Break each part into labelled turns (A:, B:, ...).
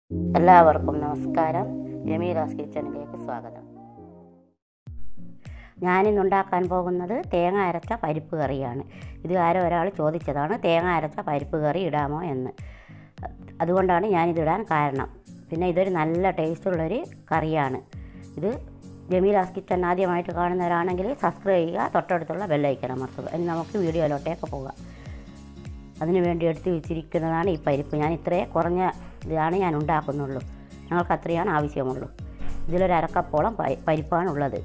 A: എല്ലാവർക്കും നമസ്കാരം ജമീലാസ് കിച്ചണിലേക്ക് സ്വാഗതം ഞാനിന്ന് ഉണ്ടാക്കാൻ പോകുന്നത് തേങ്ങ അരച്ച പരിപ്പ് കറിയാണ് ഇത് ആരോ ഒരാൾ ചോദിച്ചതാണ് തേങ്ങ അരച്ച പരിപ്പ് കറി ഇടാമോ എന്ന് അതുകൊണ്ടാണ് ഞാനിതിടാൻ കാരണം പിന്നെ ഇതൊരു നല്ല ടേസ്റ്റുള്ളൊരു കറിയാണ് ഇത് ജമീലാസ് കിച്ചൺ ആദ്യമായിട്ട് കാണുന്നവരാണെങ്കിൽ സബ്സ്ക്രൈബ് ചെയ്യുക തൊട്ടടുത്തുള്ള ബെല്ലൈക്കൺ അമർത്തുക ഇനി നമുക്ക് വീഡിയോയിലോട്ടേക്ക് പോകാം അതിന് വേണ്ടി എടുത്ത് വെച്ചിരിക്കുന്നതാണ് ഈ പരിപ്പ് ഞാൻ ഇത്രേ കുറഞ്ഞ ഇതാണ് ഞാൻ ഉണ്ടാക്കുന്നുള്ളൂ ഞങ്ങൾക്ക് അത്രയാണ് ആവശ്യമുള്ളൂ ഇതിലൊരു അരക്കപ്പോളം പരി- പരിപ്പാണുള്ളത്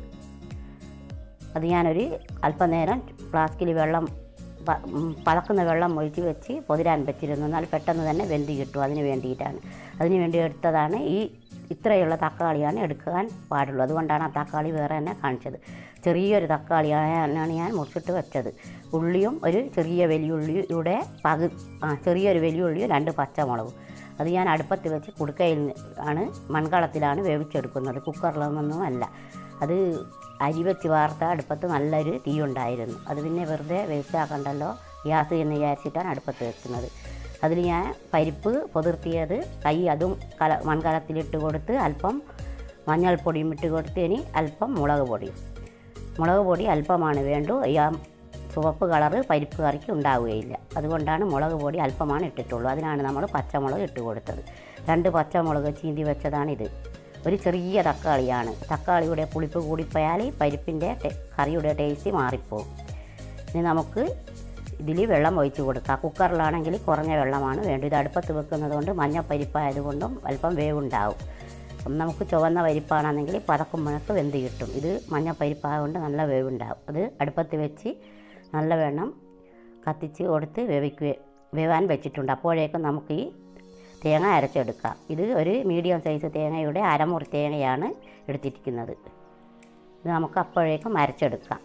A: അത് ഞാനൊരു അല്പനേരം ഫ്ലാസ്കിൽ വെള്ളം പ- ഉം, പതക്കുന്ന വെള്ളം ഒഴിച്ച് വെച്ച് പൊതിരാൻ വെച്ചിരുന്നു എന്നാൽ പെട്ടെന്ന് തന്നെ വെന്ത് കിട്ടും അതിന് വേണ്ടിയിട്ടാണ് അതിന് വേണ്ടി എടുത്തതാണ് ഈ ഇത്രയുള്ള തക്കാളിയാണ് എടുക്കാൻ പാടുള്ളൂ അതുകൊണ്ടാണ് ആ തക്കാളി വേറെ തന്നെ കാണിച്ചത് ചെറിയൊരു തക്കാളിയാണ് ഞാൻ മുറിച്ചിട്ട് വെച്ചത് ഉള്ളിയും ഒരു ചെറിയ വലിയുള്ളിയുടെ പകു ആ ചെറിയൊരു വലിയുള്ളിയും രണ്ട് പച്ചമുളകും അത് ഞാൻ അടുപ്പത്ത് വെച്ച് കുടുക്കയിൽ ആണ് മൺകളത്തിലാണ് വേവിച്ചെടുക്കുന്നത് കുക്കറിലൊന്നും അല്ല അത് അരി വെച്ച് വാർത്ത അടുപ്പത്ത് നല്ലൊരു തീ ഉണ്ടായിരുന്നു അത് പിന്നെ വെറുതെ വേസ്റ്റാക്കണ്ടല്ലോ ഗ്യാസ് എന്ന് വിചാരിച്ചിട്ടാണ് അടുപ്പത്ത് വെക്കുന്നത് അതിൽ ഞാൻ പരിപ്പ് പൊതിർത്തിയത് കൈ അതും കല മൺകലത്തിലിട്ട് കൊടുത്ത് അല്പം മഞ്ഞൾപ്പൊടിയും ഇട്ട് കൊടുത്ത് ഇനി അല്പം മുളക് പൊടിയും മുളക് പൊടി അല്പമാണ് വേണ്ടു ഈ ആ ചുവപ്പ് കളറ് പരിപ്പ് കറിക്ക് ഉണ്ടാവുകയില്ല അതുകൊണ്ടാണ് മുളക് പൊടി അല്പമാണ് ഇട്ടിട്ടുള്ളൂ അതിനാണ് നമ്മൾ പച്ചമുളക് ഇട്ട് കൊടുത്തത് രണ്ട് പച്ചമുളക് ചീന്തി വെച്ചതാണിത് ഒരു ചെറിയ തക്കാളിയാണ് തക്കാളിയുടെ പുളിപ്പ് കൂടിപ്പോയാൽ പരിപ്പിൻ്റെ ടെ- കറിയുടെ ടേസ്റ്റ് മാറിപ്പോകും ഇനി നമുക്ക് ഇതിൽ വെള്ളം ഒഴിച്ച് കൊടുക്കാം കുക്കറിലാണെങ്കിൽ കുറഞ്ഞ വെള്ളമാണ് വേണ്ടത് ഇത് അടുപ്പത്ത് വെക്കുന്നത് കൊണ്ട് മഞ്ഞപ്പരിപ്പായതുകൊണ്ടും അല്പം വേവുണ്ടാവും നമുക്ക് ചുവന്ന പരിപ്പാണെന്നെങ്കിൽ പതക്കുമ്പോഴൊക്കെ വെന്ത് കിട്ടും ഇത് മഞ്ഞപ്പരിപ്പായതുകൊണ്ട് നല്ല വേവുണ്ടാവും അത് അടുപ്പത്ത് വെച്ച് നല്ല വെണ്ണം കത്തിച്ച് കൊടുത്ത് വേവിക്കുക വേവാൻ വെച്ചിട്ടുണ്ട് അപ്പോഴേക്കും നമുക്ക് ഈ തേങ്ങ അരച്ചെടുക്കാം ഇത് ഒരു മീഡിയം സൈസ് തേങ്ങയുടെ അരമുറി തേങ്ങയാണ് എടുത്തിരിക്കുന്നത് ഇത് നമുക്ക് അപ്പോഴേക്കും അരച്ചെടുക്കാം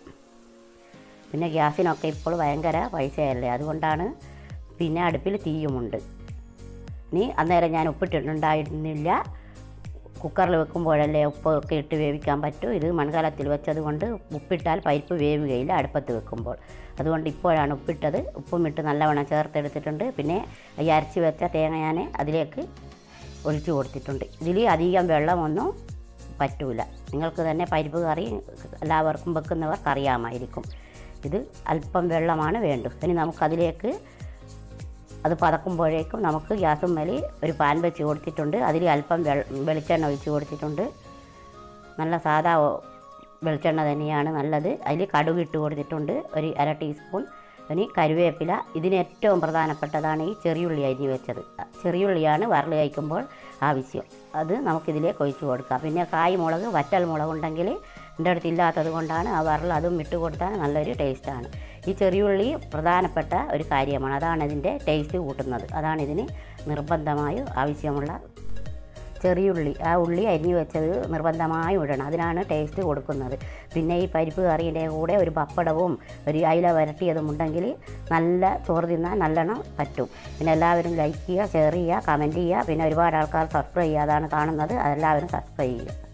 A: പിന്നെ ഗ്യാസിനൊക്കെ ഇപ്പോൾ ഭയങ്കര പൈസയല്ലേ അതുകൊണ്ടാണ് പിന്നെ അടുപ്പിൽ തീയുമുണ്ട് ഇനി അന്നേരം ഞാൻ ഉപ്പിട്ടിട്ടുണ്ടായിരുന്നില്ല കുക്കറിൽ വെക്കുമ്പോഴല്ലേ ഉപ്പൊക്കെ ഇട്ട് വേവിക്കാൻ പറ്റൂ ഇത് മൺകലത്തിൽ വെച്ചത് കൊണ്ട് ഉപ്പിട്ടാൽ പരിപ്പ് വേവുകയില്ല അടുപ്പത്ത് വെക്കുമ്പോൾ അതുകൊണ്ട് ഇപ്പോഴാണ് ഉപ്പിട്ടത് ഉപ്പും ഇട്ട് നല്ലവണ്ണം ചേർത്തെടുത്തിട്ടുണ്ട് പിന്നെ ഈ അരച്ച് വെച്ച തേങ്ങ ഞാൻ അതിലേക്ക് ഒഴിച്ചു കൊടുത്തിട്ടുണ്ട് ഇതിൽ അധികം വെള്ളമൊന്നും പറ്റൂല നിങ്ങൾക്ക് തന്നെ പരിപ്പ് കറി എല്ലാവർക്കും വെക്കുന്നവർക്ക് അറിയാമായിരിക്കും ഇത് അല്പം വെള്ളമാണ് വേണ്ടത് ഇനി നമുക്കതിലേക്ക് അത് പതക്കുമ്പോഴേക്കും നമുക്ക് ഗ്യാസും മേലെ ഒരു പാൻ വെച്ച് കൊടുത്തിട്ടുണ്ട് അതിൽ അല്പം വെൾ വെളിച്ചെണ്ണ ഒഴിച്ച് കൊടുത്തിട്ടുണ്ട് നല്ല സാധാ ഒ- വെളിച്ചെണ്ണ തന്നെയാണ് നല്ലത് അതിൽ കടുക് ഇട്ട് കൊടുത്തിട്ടുണ്ട് ഒരു അര ടീസ്പൂൺ ഇനി കരുവേപ്പില ഇതിന് ഏറ്റവും പ്രധാനപ്പെട്ടതാണ് ഈ ചെറിയുള്ളി അരിഞ്ഞ് വെച്ചത് ചെറിയുള്ളിയാണ് വറൽ കഴിക്കുമ്പോൾ ആവശ്യം അത് നമുക്കിതിലേക്ക് ഒഴിച്ച് കൊടുക്കാം പിന്നെ കായ് മുളക് വറ്റൽ മുളക് ഉണ്ടെങ്കിൽ എൻ്റെ അടുത്ത് ഇല്ലാത്തത് കൊണ്ടാണ് ആ വറൽ അതും ഇട്ട് കൊടുത്താൽ നല്ലൊരു ടേസ്റ്റാണ് ഈ ചെറിയുള്ളി പ്രധാനപ്പെട്ട ഒരു കാര്യമാണ് അതാണ് ഇതിൻ്റെ ടേസ്റ്റ് കൂട്ടുന്നത് അതാണ് ഇതിന് നിർബന്ധമായും ആവശ്യമുള്ള ചെറിയുള്ളി ആ ഉള്ളി അരിഞ്ഞു വെച്ചത് നിർബന്ധമായും ഇടണം അതിനാണ് ടേസ്റ്റ് കൊടുക്കുന്നത് പിന്നെ ഈ പരിപ്പ് കറീൻ്റെ കൂടെ ഒരു പപ്പടവും ഒരു അയില വരട്ടിയതും ഉണ്ടെങ്കിൽ നല്ല ചോറ് തിന്നാൻ നല്ലോണം പറ്റും പിന്നെ എല്ലാവരും ലൈക്ക് ചെയ്യുക ഷെയർ ചെയ്യുക കമൻറ്റ് ചെയ്യുക പിന്നെ ഒരുപാട് ആൾക്കാർ സബ്സ്ക്രൈബ് ചെയ്യാതാണ് കാണുന്നത് അതെല്ലാവരും സബ്സ്ക്രൈബ് ചെയ്യുക